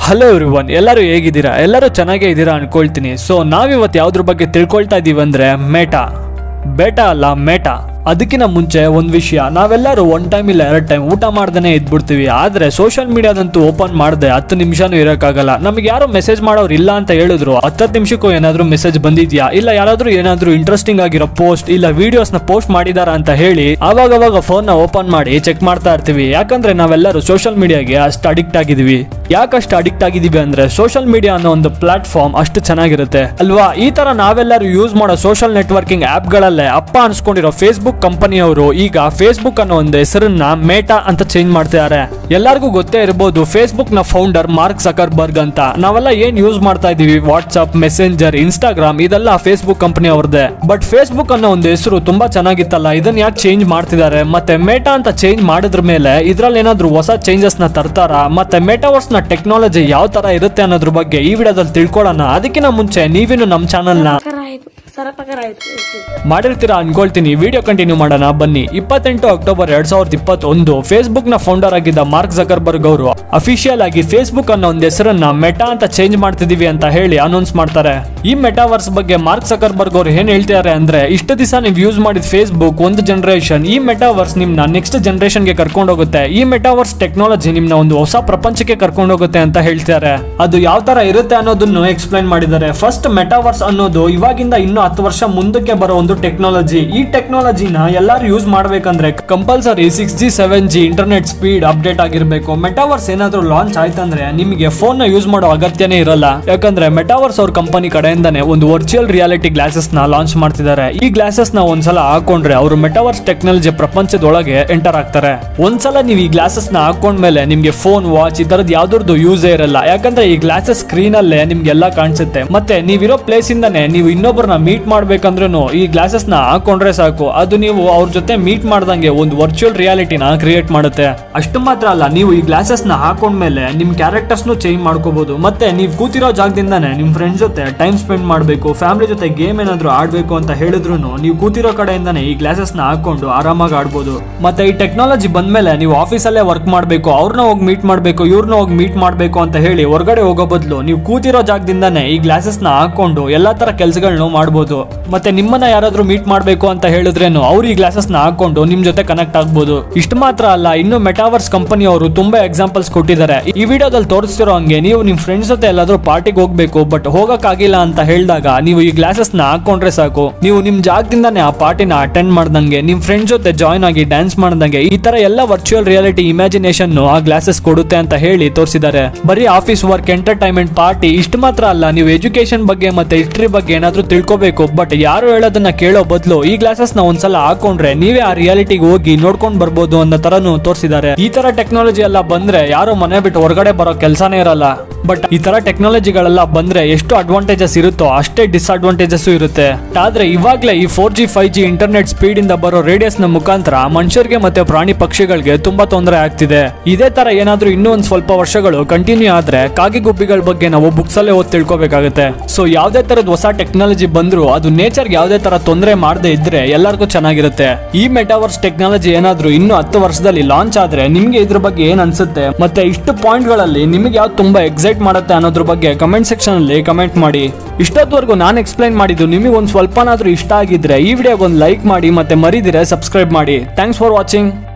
hello everyone ಎಲ್ಲರೂ ಹೇಗಿದ್ದೀರಾ ಎಲ್ಲರೂ ಚೆನ್ನಾಗೇ ಇದ್ದೀರಾ ಅನ್ಕೊಳ್ತೀನಿ ಸೊ ನಾವಿವತ್ತು ಯಾವ್ದ್ರ ಬಗ್ಗೆ ತಿಳ್ಕೊಳ್ತಾ ಇದೀವಿ ಅಂದ್ರೆ ಮೇಟಾ ಬೇಟಾ ಅಲ್ಲ ಮೇಟಾ ಅದಕ್ಕಿಂತ ಮುಂಚೆ ಒಂದು ವಿಷಯ ನಾವೆಲ್ಲರೂ ಒನ್ ಟೈಮ್ ಇಲ್ಲ ಎರಡು ಟೈಮ್ ಊಟ ಮಾಡ್ದೇನೆ ಇದ್ಬಿಡ್ತೀವಿ ಆದ್ರೆ ಸೋಷಿಯಲ್ ಮೀಡಿಯಾದಂತೂ ಓಪನ್ ಮಾಡದೆ ಹತ್ತು ನಿಮಿಷನೂ ಇರೋಕ್ಕಾಗಲ್ಲ ನಮಗೆ ಯಾರೋ ಮೆಸೇಜ್ ಮಾಡೋರು ಇಲ್ಲ ಅಂತ ಹೇಳಿದ್ರು ಹತ್ತತ್ತು ನಿಮಿಷಕ್ಕೂ ಏನಾದರೂ ಮೆಸೇಜ್ ಬಂದಿದ್ಯಾ ಇಲ್ಲ ಯಾರಾದ್ರೂ ಏನಾದರೂ ಇಂಟ್ರೆಸ್ಟಿಂಗ್ ಆಗಿರೋ ಪೋಸ್ಟ್ ಇಲ್ಲ ವಿಡಿಯೋಸ್ ನ ಪೋಸ್ಟ್ ಮಾಡಿದಾರ ಅಂತ ಹೇಳಿ ಅವಾಗ ಅವಾಗ ಫೋನ್ ನ ಓಪನ್ ಮಾಡಿ ಚೆಕ್ ಮಾಡ್ತಾ ಇರ್ತೀವಿ ಯಾಕಂದ್ರೆ ನಾವೆಲ್ಲರೂ ಸೋಷಿಯಲ್ ಮೀಡಿಯಾಗೆ ಅಷ್ಟು ಅಡಿಕ್ಟ್ ಆಗಿದೀವಿ ಯಾಕಷ್ಟು ಅಡಿಕ್ಟ್ ಆಗಿದೀವಿ ಅಂದ್ರೆ ಸೋಷಿಯಲ್ ಮೀಡಿಯಾ ಅನ್ನೋ ಒಂದು ಪ್ಲಾಟ್ಫಾರ್ಮ್ ಅಷ್ಟು ಚೆನ್ನಾಗಿರುತ್ತೆ ಅಲ್ವಾ ಈ ತರ ನಾವೆಲ್ಲರೂ ಯೂಸ್ ಮಾಡೋ ಸೋಷಿಯಲ್ ನೆಟ್ವರ್ಕಿಂಗ್ ಆಪ್ ಗಳಲ್ಲೇ ಅಪ್ಪ ಅನ್ಸ್ಕೊಂಡಿರೋ ಫೇಸ್ಬುಕ್ ಕಂಪನಿಯವರು ಈಗ ಫೇಸ್ಬುಕ್ ಅನ್ನೋ ಒಂದು ಹೆಸರನ್ನ ಮೇಟಾ ಅಂತ ಚೇಂಜ್ ಮಾಡ್ತಿದ್ದಾರೆ ಎಲ್ಲರಿಗೂ ಗೊತ್ತೇ ಇರಬಹುದು ಫೇಸ್ಬುಕ್ ನ ಫೌಂಡರ್ ಮಾರ್ಕ್ ಜಕರ್ಬರ್ಗ್ ಅಂತ ನಾವೆಲ್ಲ ಏನ್ ಯೂಸ್ ಮಾಡ್ತಾ ಇದೀವಿ ವಾಟ್ಸ್ಆಪ್ ಮೆಸೆಂಜರ್ ಇನ್ಸ್ಟಾಗ್ರಾಮ್ ಇದೆಲ್ಲ ಫೇಸ್ಬುಕ್ ಕಂಪನಿ ಅವ್ರದ್ದೇ ಬಟ್ ಫೇಸ್ಬುಕ್ ಅನ್ನೋ ಒಂದು ಹೆಸರು ತುಂಬಾ ಚೆನ್ನಾಗಿತ್ತಲ್ಲ ಇದನ್ನ ಯಾಕೆ ಚೇಂಜ್ ಮಾಡ್ತಿದ್ದಾರೆ ಮತ್ತೆ ಮೇಟಾ ಅಂತ ಚೇಂಜ್ ಮಾಡಿದ್ರ ಮೇಲೆ ಇದ್ರಲ್ಲಿ ಏನಾದ್ರು ಹೊಸ ಚೇಂಜಸ್ ನ ತರ್ತಾರ ಮತ್ತೆ ಮೇಟಾವರ್ಸ್ ನ ಟೆಕ್ನಾಲಜಿ ಯಾವ ತರ ಇರುತ್ತೆ ಅನ್ನೋದ್ರ ಬಗ್ಗೆ ಈ ವಿಡಿಯೋದಲ್ಲಿ ತಿಳ್ಕೊಳ್ಳೋಣ ಅದಕ್ಕಿಂತ ಮುಂಚೆ ನೀವಿನ್ನು ನಮ್ಮ ಚಾನಲ್ ನ ಪಕರ ಆಯ್ತು ಸರ ಪಕರ ಆಯ್ತು ಮಾಡಿರ್ತೀರಾ ಅನ್ಕೊಳ್ತೀನಿ ವಿಡಿಯೋ ಕಂಟಿನ್ಯೂ ಮಾಡೋಣ ಬನ್ನಿ ಇಪ್ಪತ್ತೆಂಟು ಅಕ್ಟೋಬರ್ ಎರಡ್ ಸಾವಿರದ ಇಪ್ಪತ್ತೊಂದು ಫೇಸ್ಬುಕ್ ನ ಫೌಂಡರ್ ಆಗಿದ್ದ ಮಾರ್ಕ್ ಜಕರ್ಬರ್ಗ್ ಅವರು ಅಫಿಷಿಯಲ್ ಆಗಿ ಫೇಸ್ಬುಕ್ ಅನ್ನೋ ಒಂದು ಹೆಸರನ್ನ ಮೆಟಾ ಅಂತ ಚೇಂಜ್ ಮಾಡ್ತಿದೀವಿ ಅಂತ ಹೇಳಿ ಅನೌನ್ಸ್ ಮಾಡ್ತಾರೆ ಈ ಮೆಟಾವರ್ಸ್ ಬಗ್ಗೆ ಮಾರ್ಕ್ ಜಕರ್ಬರ್ಗ್ ಅವರು ಏನ್ ಹೇಳ್ತಿದ್ದಾರೆ ಅಂದ್ರೆ ಇಷ್ಟು ದಿವಸ ನೀವು ಯೂಸ್ ಮಾಡಿದ ಫೇಸ್ಬುಕ್ ಒಂದು ಜನರೇಷನ್ ಈ ಮೆಟಾವರ್ಸ್ ನಿಮ್ನ ನೆಕ್ಸ್ಟ್ ಜನರೇಷನ್ ಗೆ ಕರ್ಕೊಂಡು ಹೋಗುತ್ತೆ ಈ ಮೆಟಾವರ್ಸ್ ಟೆಕ್ನಾಲಜಿ ನಿಮ್ನ ಒಂದು ಹೊಸ ಪ್ರಪಂಚಕ್ಕೆ ಕರ್ಕೊಂಡು ಹೋಗುತ್ತೆ ಅಂತ ಹೇಳ್ತಾರೆ ಅದು ಯಾವ ತರ ಇರುತ್ತೆ ಅನ್ನೋದನ್ನು ಎಕ್ಸ್ಪ್ಲೈನ್ ಮಾಡಿದ್ದಾರೆ ಫಸ್ಟ್ ಮೆಟಾವರ್ಸ್ ಅನ್ನೋದು ಇವಾಗಿಂದ ಇನ್ನು ಹತ್ತು ವರ್ಷ ಮುಂದಕ್ಕೆ ಬರೋ ಒಂದು ಟೆಕ್ನಾಲಜಿ ಈ ಟೆಕ್ನಾಲಜಿನ ಎಲ್ಲರೂ ಯೂಸ್ ಮಾಡ್ಬೇಕಂದ್ರೆ compulsory six G seven G internet speed update ಆಗಿರ್ಬೇಕು ಮೆಟಾವರ್ಸ್ ಏನಾದ್ರೂ ಲಾಂಚ್ ಆಯ್ತಂದ್ರೆ ನಿಮಗೆ ಫೋನ್ ನ ಯೂಸ್ ಮಾಡೋ ಅಗತ್ಯನೇ ಇರಲ್ಲ ಯಾಕಂದ್ರೆ ಮೆಟಾವರ್ಸ್ ಅವ್ರ ಕಂಪನಿ ಕಡೆಯಿಂದಾನೆ ಒಂದು ವರ್ಚುವಲ್ ರಿಯಾಲಿಟಿ ಗ್ಲಾಸಸ್ ನ ಲಾಂಚ್ ಮಾಡ್ತಿದ್ದಾರೆ ಈ ಗ್ಲಾಸಸ್ ನ ಒಂದ್ಸಲ ಹಾಕೊಂಡ್ರೆ ಅವರು ಮೆಟಾವರ್ಸ್ ಟೆಕ್ನಾಲಜಿ ಪ್ರಪಂಚದೊಳಗೆ ಎಂಟರ್ ಆಗ್ತಾರೆ ಒಂದ್ಸಲ ನೀವು ಈ ಗ್ಲಾಸಸ್ ನ ಹಾಕೊಂಡ್ಮೇಲೆ ನಿಮ್ಗೆ ಫೋನ್ ವಾಚ್ ಈ ತರದ್ ಯಾವ್ದ್ರದ್ದು ಯೂಸೇ ಇರಲ್ಲ ಯಾಕಂದ್ರೆ ಈ ಗ್ಲಾಸಸ್ ಸ್ಕ್ರೀನ್ ಅಲ್ಲೇ ನಿಮ್ಗೆಲ್ಲ ಕಾಣಿಸುತ್ತೆ ಮತ್ತೆ ನೀವಿರೋ ಪ್ಲೇಸ್ ಇಂದಾನೆ ನೀವು ಇನ್ನೊಬ್ಬರನ್ನ ಮೀಟ್ ಮಾಡ್ಬೇಕಂದ್ರೂ ಈ ಗ್ಲಾಸಸ್ ನ ಹಾಕೊಂಡ್ರೆ ಸಾಕು ಅದು ನೀವು ಅವ್ರ ಜೊತೆ ಮೀಟ್ ಮಾಡ್ದಂಗೆ ಒಂದು ವರ್ಚುವಲ್ ರಿಯಾಲಿಟಿನ ಕ್ರಿಯೇಟ್ ಮಾಡುತ್ತೆ ಅಷ್ಟು ಮಾತ್ರ ಅಲ್ಲ ನೀವು ಈ ಗ್ಲಾಸಸ್ ನ ಹಾಕೊಂಡ್ಮೇಲೆ ನಿಮ್ ಕ್ಯಾರೆಕ್ಟರ್ಸ್ ನು ಚೇಂಜ್ ಮಾಡ್ಕೋಬಹುದು ಮತ್ತೆ ನೀವು ಕೂತಿರೋ ಜಾಗದಿಂದಾನೆ ನಿಮ್ ಫ್ರೆಂಡ್ಸ್ ಜೊತೆ ಟೈಮ್ ಸ್ಪೆಂಡ್ ಮಾಡಬೇಕು ಫ್ಯಾಮಿಲಿ ಜೊತೆ ಗೇಮ್ ಏನಾದ್ರು ಆಡ್ಬೇಕು ಅಂತ ಹೇಳಿದ್ರು ನೀವು ಕೂತಿರೋ ಕಡೆಯಿಂದಾನೆ ಈ ಗ್ಲಾಸಸ್ ನ ಹಾಕೊಂಡು ಆರಾಮಾಗಿ ಆಡ್ಬೋದು ಮತ್ತೆ ಈ ಟೆಕ್ನಾಲಜಿ ಬಂದ್ಮೇಲೆ ನೀವು ಆಫೀಸಲ್ಲೇ ವರ್ಕ್ ಮಾಡಬೇಕು ಅವ್ರನ್ನ ಹೋಗಿ ಮೀಟ್ ಮಾಡಬೇಕು ಇವ್ರನ್ನ ಹೋಗಿ ಮೀಟ್ ಮಾಡಬೇಕು ಅಂತ ಹೇಳಿ ಹೊರಗಡೆ ಹೋಗೋ ಬದಲು ನೀವು ಕೂತಿರೋ ಜಾಗದಿಂದಾನೆ ಈ ಗ್ಲಾಸಸ್ ನ ಹಾಕೊಂಡು ಎಲ್ಲಾ ತರ ಕೆಲಸಗಳನ್ನ ಮಾಡ್ಬೋದು ಮತ್ತೆ ನಿಮ್ಮನ್ನ ಯಾರಾದ್ರೂ ಮೀಟ್ ಮಾಡಬೇಕು ಅಂತ ಹೇಳಿದ್ರೇನು ಅವ್ರು ಈ ಗ್ಲಾಸಸ್ ನ ಹಾಕೊಂಡು ನಿಮ್ ಜೊತೆ ಕನೆಕ್ಟ್ ಆಗ್ಬೋದು ಇಷ್ಟು ಮಾತ್ರ ಅಲ್ಲ ಇನ್ನು ಮೆಟಾವರ್ಸ್ ಕಂಪನಿ ಅವರು ತುಂಬಾ ಎಕ್ಸಾಂಪಲ್ಸ್ ಕೊಟ್ಟಿದ್ದಾರೆ ಈ ವಿಡಿಯೋದಲ್ಲಿ ತೋರಿಸ್ತಿರೋ ಹಂಗೆ ನೀವು ನಿಮ್ ಫ್ರೆಂಡ್ಸ್ ಜೊತೆ ಎಲ್ಲಾದ್ರೂ ಪಾರ್ಟಿಗೆ ಹೋಗ್ಬೇಕು ಬಟ್ ಹೋಗಕ್ಕಾಗಿಲ್ಲ ಅಂತ ಹೇಳಿದಾಗ ನೀವು ಈ ಗ್ಲಾಸಸ್ ನ ಹಾಕೊಂಡ್ರೆ ಸಾಕು ನೀವು ನಿಮ್ ಜಾಗದಿಂದಾನೆ ಆ ಪಾರ್ಟಿನ ಅಟೆಂಡ್ ಮಾಡ್ದಂಗೆ ನಿಮ್ ಫ್ರೆಂಡ್ ಜೊತೆ ಜಾಯ್ನ್ ಆಗಿ ಡ್ಯಾನ್ಸ್ ಮಾಡ್ದಂಗೆ ಈ ತರ ಎಲ್ಲ ವರ್ಚುವಲ್ ರಿಯಾಲಿಟಿ ಇಮ್ಯಾಜಿನೇಷನ್ ಆ ಗ್ಲಾಸಸ್ ಕೊಡುತ್ತೆ ಅಂತ ಹೇಳಿ ತೋರಿಸಿದ್ದಾರೆ ಬರೀ ಆಫೀಸ್ ವರ್ಕ್ ಎಂಟರ್ಟೈನ್ಮೆಂಟ್ ಪಾರ್ಟಿ ಇಷ್ಟು ಮಾತ್ರ ಅಲ್ಲ ನೀವು ಎಜುಕೇಶನ್ ಬಗ್ಗೆ ಮತ್ತೆ ಹಿಸ್ಟ್ರಿ ಬಗ್ಗೆ ಏನಾದ್ರೂ ತಿಳ್ಕೊಬೇಕು ಬಟ್ ಯಾರು ಹೇಳೋದನ್ನ ಕೇಳೋ ಬದಲು ಈ ಗ್ಲಾಸಸ್ ನ ಒಂದ್ಸಲ ಹಾಕೊಂಡ್ರೆ ನೀವೇ ಆ ರಿಯಾಲಿಟಿಗೆ ಹೋಗಿ ನೋಡ್ಕೊಂಡ್ ಬರ್ಬೋದು ಅನ್ನೋ ತರನು ತೋರಿಸಿದ್ದಾರೆ ಈ ತರ ಟೆಕ್ನಾಲಜಿ ಎಲ್ಲ ಬಂದ್ರೆ ಯಾರು ಮನೆ ಬಿಟ್ಟು ಹೊರಗಡೆ ಬರೋ ಕೆಲಸನೇ ಇರಲ್ಲ ಬಟ್ ಈ ತರ ಟೆಕ್ನಾಲಜಿಗಳೆಲ್ಲ ಬಂದ್ರೆ ಎಷ್ಟು ಅಡ್ವಾಂಟೇಜಸ್ ಇರುತ್ತೋ ಅಷ್ಟೇ ಡಿಸ್ಅಡ್ವಾಂಟೇಜಸ್ ಇರುತ್ತೆ ಆದ್ರೆ ಇವಾಗ್ಲೇ ಈ four G five G internet speed ಇಂದ ಬರೋ ರೇಡಿಯಸ್ ನ ಮುಖಾಂತರ ಮನುಷ್ಯರಿಗೆ ಮತ್ತೆ ಪ್ರಾಣಿ ಪಕ್ಷಿಗಳಿಗೆ ತುಂಬಾ ತೊಂದರೆ ಆಗ್ತಿದೆ ಇದೇ ತರ ಏನಾದ್ರೂ ಇನ್ನೂ ಒಂದ್ ಸ್ವಲ್ಪ ವರ್ಷಗಳು ಕಂಟಿನ್ಯೂ ಆದ್ರೆ ಕಾಗಿ ಗುಬ್ಬಿಗಳ ಬಗ್ಗೆ ನಾವು ಬುಕ್ಸ್ ಅಲ್ಲೇ ಓದ್ ತಿಳ್ಕೊಬೇಕಾಗುತ್ತೆ ಸೊ ಯಾವ್ದೇ ತರದ ಹೊಸ ಟೆಕ್ನಾಲಜಿ ಬಂದ್ರು ಅದು ನೇಚರ್ ಯಾವ್ದೇ ತರ ತೊಂದರೆ ಮಾಡದೆ ಇದ್ರೆ ಎಲ್ಲರಿಗೂ ಚೆನ್ನಾಗಿರುತ್ತೆ ಈ ಮೆಟಾವರ್ಸ್ ಟೆಕ್ನಾಲಜಿ ಏನಾದ್ರೂ ಇನ್ನು ಹತ್ತು ವರ್ಷದಲ್ಲಿ ಲಾಂಚ್ ಆದ್ರೆ ನಿಮ್ಗೆ ಇದ್ರ ಬಗ್ಗೆ ಏನ್ ಅನ್ಸುತ್ತೆ ಮತ್ತೆ ಇಷ್ಟು ಪಾಯಿಂಟ್ ಗಳಲ್ಲಿ ನಿಮ್ಗೆ ಯಾವ್ದು ತುಂಬಾ ಎಕ್ಸೈಟ್ ಮಾಡುತ್ತೆ ಅನ್ನೋದ್ರ ಬಗ್ಗೆ ಕಮೆಂಟ್ ಸೆಕ್ಷನ್ ಅಲ್ಲಿ ಕಮೆಂಟ್ ಮಾಡಿ ಇಷ್ಟೊತ್ತವರೆಗೂ ನಾನು ಎಕ್ಸ್ಪ್ಲೈನ್ ಮಾಡಿದ್ದು ನಿಮಗೆ ಒಂದ್ ಸ್ವಲ್ಪನಾದ್ರೂ ಇಷ್ಟ ಆಗಿದ್ರೆ ಈ ವಿಡಿಯೋಗೆ ಒಂದು ಲೈಕ್ ಮಾಡಿ ಮತ್ತೆ ಮರಿದಿರೆ ಸಬ್ಸ್ಕ್ರೈಬ್ ಮಾಡಿ ಥ್ಯಾಂಕ್ಸ್ ಫಾರ್ ವಾಚಿಂಗ್